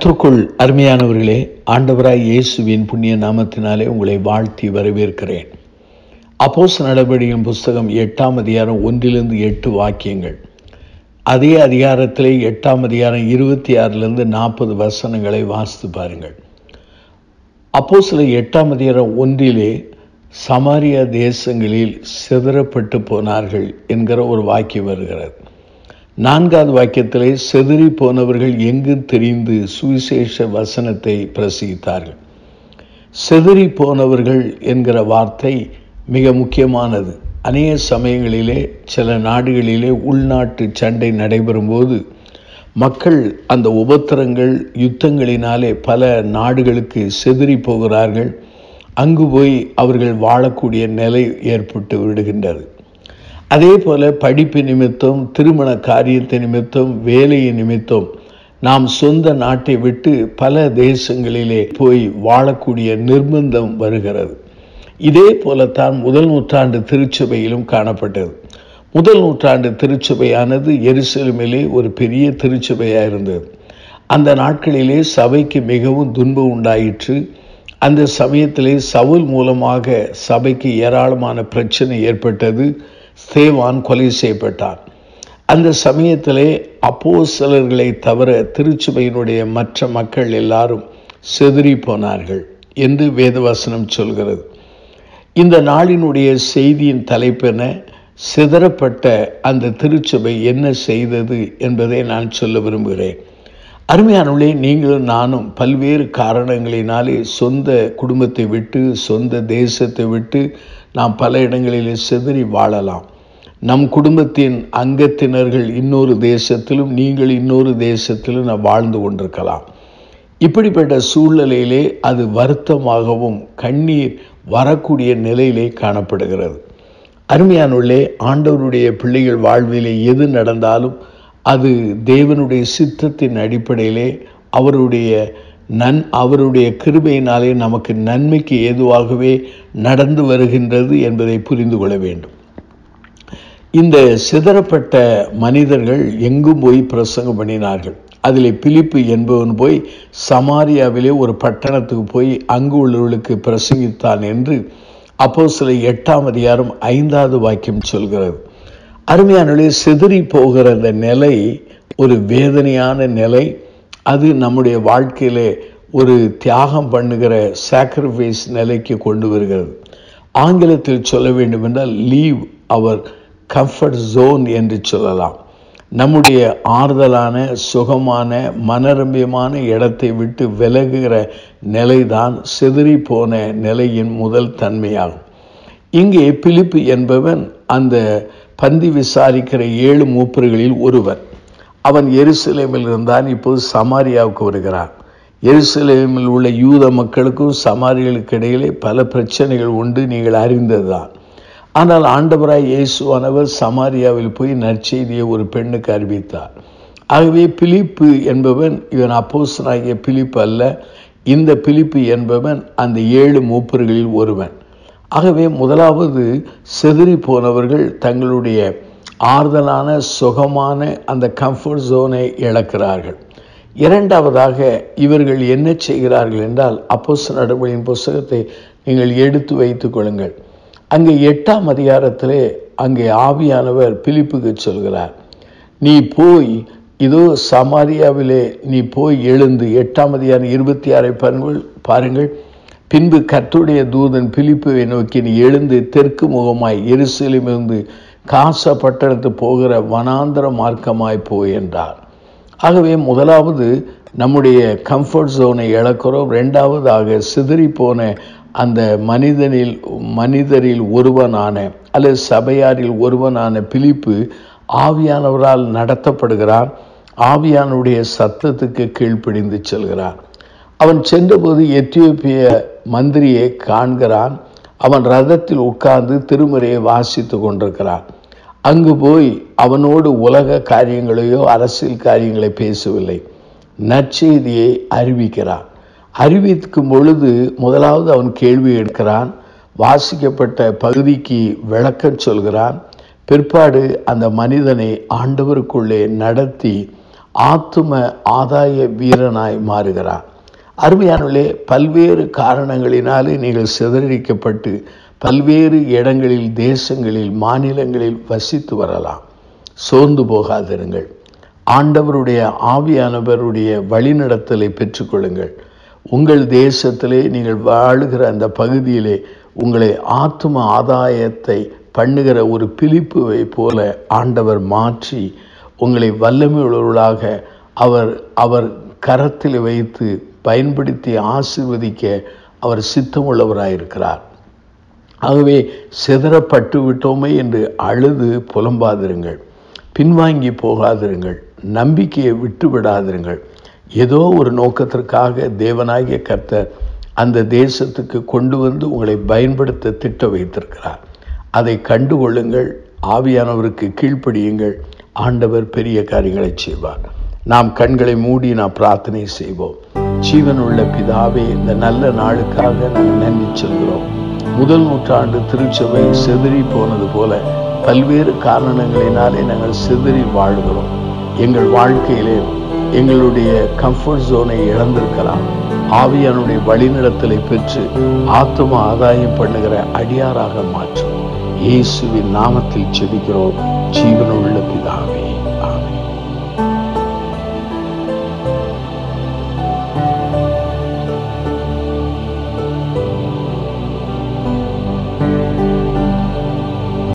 கர்த்தருக்குள் அருமையானவர்களே ஆண்டவராய் இயேசுவின் புண்ணிய நாமத்தினாலே உங்களை வாழ்த்தி வரவேற்கிறேன் அப்போஸ் நடவடிக்கையின் புஸ்தகம் எட்டாம் அதிகாரம் ஒன்றிலிருந்து எட்டு வாக்கியங்கள் அதே அதிகாரத்திலே எட்டாம் அதிகாரம் இருபத்தி ஆறிலிருந்து நாற்பது வசனங்களை வாசித்து பாருங்கள் அப்போ சில எட்டாம் அதிகாரம் ஒன்றிலே சமாரியா தேசங்களில் சிதறப்பட்டு போனார்கள் என்கிற ஒரு வாக்கியம் வருகிறது நான்காவது வாக்கியத்திலே செதறி போனவர்கள் எங்கு தெரிந்து சுவிசேஷ வசனத்தை பிரசங்கித்தார்கள் செதறி போனவர்கள் என்கிற வார்த்தை மிக முக்கியமானது அநேக சமயங்களிலே சில நாடுகளிலே உள்நாட்டு சண்டை நடைபெறும்போது மக்கள் அந்த உபத்திரங்கள் யுத்தங்களினாலே பல நாடுகளுக்கு செதறி போகிறார்கள் அங்கு போய் அவர்கள் வாழக்கூடிய நிலை ஏற்பட்டு விடுகின்றது அதே போல படிப்பு நிமித்தம் திருமண காரியத்தை நிமித்தம் வேலையை நிமித்தம் நாம் சொந்த நாட்டை விட்டு பல தேசங்களிலே போய் வாழக்கூடிய நிர்பந்தம் வருகிறது இதே போலத்தான் முதல் நூற்றாண்டு திருச்சபையிலும் காணப்பட்டது முதல் நூற்றாண்டு திருச்சபையானது எருசலேமிலே ஒரு பெரிய திருச்சபையாக இருந்தது அந்த நாட்களிலே சபைக்கு மிகவும் துன்பம் உண்டாயிற்று அந்த சமயத்திலே சவுல் மூலமாக சபைக்கு ஏராளமான பிரச்சனை ஏற்பட்டது ஸ்தேவான் கொலை செய்யப்பட்டான் அந்த சமயத்திலே அப்போ சிலர்களை தவிர திருச்சபையினுடைய மற்ற மக்கள் எல்லாரும் செதறி போனார்கள் என்று வேதவசனம் சொல்கிறது இந்த நாளினுடைய செய்தியின் தலைப்பென சிதறப்பட்ட அந்த திருச்சபை என்ன செய்தது என்பதை நான் சொல்ல விரும்புகிறேன் அருமையானவர்களே நீங்களும் நானும் பல்வேறு காரணங்களினாலே சொந்த குடும்பத்தை விட்டு சொந்த தேசத்தை விட்டு நாம் பல இடங்களிலே சிதறி வாழலாம் நம் குடும்பத்தின் அங்கத்தினர்கள் இன்னொரு தேசத்திலும் நீங்கள் இன்னொரு தேசத்திலும் நாம் வாழ்ந்து கொண்டிருக்கலாம் இப்படிப்பட்ட சூழ்நிலையிலே அது வருத்தமாகவும் கண்ணீர் வரக்கூடிய நிலையிலே காணப்படுகிறது அருமையானுள்ளே ஆண்டவருடைய பிள்ளைகள் வாழ்விலே எது நடந்தாலும் அது தேவனுடைய சித்தத்தின் அடிப்படையிலே அவருடைய நன் அவருடைய கிருபையினாலே நமக்கு நன்மைக்கு ஏதுவாகவே நடந்து வருகின்றது என்பதை புரிந்து கொள்ள வேண்டும் இந்த சிதறப்பட்ட மனிதர்கள் எங்கும் போய் பிரசங்கம் பண்ணினார்கள் அதில் பிலிப்பு என்பவன் போய் சமாரியாவிலே ஒரு பட்டணத்துக்கு போய் அங்கு உள்ளவர்களுக்கு பிரசங்கித்தான் என்று அப்போ சில எட்டாம் அதிகாரம் ஐந்தாவது வாக்கியம் சொல்கிறது அருமையானே சிதறி போகிற அந்த நிலை ஒரு வேதனையான நிலை அது நம்முடைய வாழ்க்கையிலே ஒரு தியாகம் பண்ணுகிற சாக்ரிஃபைஸ் நிலைக்கு கொண்டு வருகிறது ஆங்கிலத்தில் சொல்ல வேண்டும் என்றால் லீவ் அவர் கம்ஃபர்ட் ஜோன் என்று சொல்லலாம் நம்முடைய ஆறுதலான சுகமான மனரம்பியமான இடத்தை விட்டு விலகுகிற நிலைதான் சிதறி போன நிலையின் முதல் தன்மையாகும் இங்கே பிலிப்பு என்பவன் அந்த பந்தி விசாரிக்கிற ஏழு மூப்பர்களில் ஒருவன் அவன் எருசலேமில் இருந்தான் இப்போது சமாரியாவுக்கு வருகிறான் எருசலேமில் உள்ள யூத மக்களுக்கும் சமாரிகளுக்கு இடையிலே பல பிரச்சனைகள் உண்டு நீங்கள் அறிந்ததுதான் ஆனால் ஆண்டவராய் இயேசுவானவர் சமாரியாவில் போய் நற்செய்தியை ஒரு பெண்ணுக்கு அறிவித்தார் ஆகவே பிலிப்பு என்பவன் இவன் அப்போசனாகிய பிலிப்பு அல்ல இந்த பிலிப்பு என்பவன் அந்த ஏழு மூப்பர்களில் ஒருவன் ஆகவே முதலாவது செதறி போனவர்கள் தங்களுடைய ஆறுதலான சுகமான அந்த கம்ஃபர்ட் ஜோனை இழக்கிறார்கள் இரண்டாவதாக இவர்கள் என்ன செய்கிறார்கள் என்றால் அப்போஸ் நடவடிக்கையின் புஸ்தகத்தை நீங்கள் எடுத்து வைத்துக் கொள்ளுங்கள் அங்கே எட்டாம் அதிகாரத்திலே அங்கே ஆவியானவர் பிலிப்புக்கு சொல்கிறார் நீ போய் இதோ சமாரியாவிலே நீ போய் எழுந்து எட்டாம் அதிகாரம் இருபத்தி ஆறை பாருங்கள் பாருங்கள் பின்பு கத்துடைய தூதன் பிலிப்புவை நோக்கி நீ எழுந்து தெற்கு முகமாய் எருசலிமிருந்து காச பட்டணத்து போகிற வனாந்திர மார்க்கமாய் போய் என்றார் ஆகவே முதலாவது நம்முடைய கம்ஃபர்ட் ஜோனை இழக்கிறோம் ரெண்டாவதாக சிதறி போன அந்த மனிதனில் மனிதரில் ஒருவனான அல்லது சபையாரில் ஒருவனான பிலிப்பு ஆவியானவரால் நடத்தப்படுகிறான் ஆவியானுடைய சத்தத்துக்கு கீழ்ப்பிடிந்து செல்கிறான் அவன் சென்றபோது எத்தியோப்பிய மந்திரியை காண்கிறான் அவன் ரதத்தில் உட்கார்ந்து திருமுறையை வாசித்து கொண்டிருக்கிறான் அங்கு போய் அவனோடு உலக காரியங்களையோ அரசியல் காரியங்களை பேசவில்லை நற்செய்தியை அறிவிக்கிறான் அறிவிக்கும் பொழுது முதலாவது அவன் கேள்வி எடுக்கிறான் வாசிக்கப்பட்ட பகுதிக்கு விளக்கம் சொல்கிறான் பிற்பாடு அந்த மனிதனை ஆண்டவருக்குள்ளே நடத்தி ஆத்தும ஆதாய வீரனாய் மாறுகிறார் அருமையானவர்களே பல்வேறு காரணங்களினாலே நீங்கள் சிதறடிக்கப்பட்டு பல்வேறு இடங்களில் தேசங்களில் மாநிலங்களில் வசித்து வரலாம் சோர்ந்து போகாதிருங்கள் ஆண்டவருடைய ஆவியானவருடைய வழிநடத்தலை பெற்றுக்கொள்ளுங்கள் உங்கள் தேசத்திலே நீங்கள் வாழுகிற அந்த பகுதியிலே உங்களை ஆத்தும ஆதாயத்தை பண்ணுகிற ஒரு பிலிப்புவை போல ஆண்டவர் மாற்றி உங்களை வல்லமையுள்ளவர்களாக அவர் அவர் கரத்தில் வைத்து பயன்படுத்தி ஆசிர்வதிக்க அவர் சித்தமுள்ளவராயிருக்கிறார் ஆகவே சிதறப்பட்டு விட்டோமே என்று அழுது புலம்பாதிருங்கள் பின்வாங்கி போகாதிருங்கள் நம்பிக்கையை விட்டு விடாதிருங்கள் ஏதோ ஒரு நோக்கத்திற்காக தேவனாகிய கர்த்தர் அந்த தேசத்துக்கு கொண்டு வந்து உங்களை பயன்படுத்த திட்ட வைத்திருக்கிறார் அதை கண்டுகொள்ளுங்கள் ஆவியானவருக்கு கீழ்ப்படியுங்கள் ஆண்டவர் பெரிய காரியங்களை செய்வார் நாம் கண்களை மூடி நாம் பிரார்த்தனை செய்வோம் ஜீவனுள்ள பிதாவே இந்த நல்ல நாளுக்காக நாங்கள் நன்றி சொல்கிறோம் முதல் நூற்றாண்டு திருச்சபை செதறி போனது போல பல்வேறு காரணங்களினாலே நாங்கள் சிதறி வாழ்கிறோம் எங்கள் வாழ்க்கையிலே எங்களுடைய கம்ஃபர்ட் ஜோனை இழந்திருக்கலாம் ஆவியானுடைய வழிநடத்தலை பெற்று ஆத்ம ஆதாயம் பண்ணுகிற அடியாராக மாற்றும் இயேசுவின் நாமத்தில் செபிக்கிறோம் ஜீவனுள்ள பிதாவே